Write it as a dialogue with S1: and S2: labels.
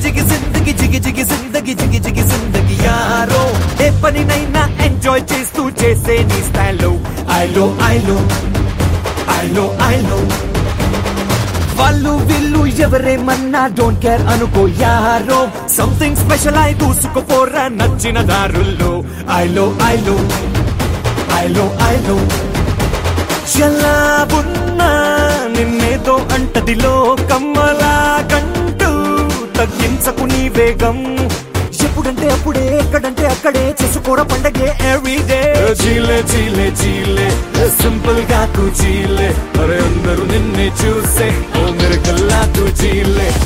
S1: జిగి జిందగి జిగి జిగి జిందగి జిగి జిగి జిందగి arrow ఏ పనినైనా enjoy చేస్తూ చేసే నీ స్టైల్లో ఐలో ఐలో ఐలో ఐలో వాళ్ళు వీళ్ళు ఎవరేమన్నా డోంట్ కేర్ అనుకో యారో సంథింగ్ స్పెషల్ అయి దూసుకుపోరా నచ్చిన దారుల్లో ఐలో ఐలో ఐలో ఐలో ఎలా ఉన్నా నిన్నేదో అంటది లోకమ్మలా కంటూ తగ్గించకు నీ వేగం ఎప్పుడంటే అప్పుడే ఎక్కడంటే అక్కడే చేసుకోరా పండగే ఎవ్రీడే చీలే చీలే చీలే సింపుల్ గా తూ చీలే అరే అందరూ నిన్నే చూసే ఓ మెరకల్లా తూ చీలే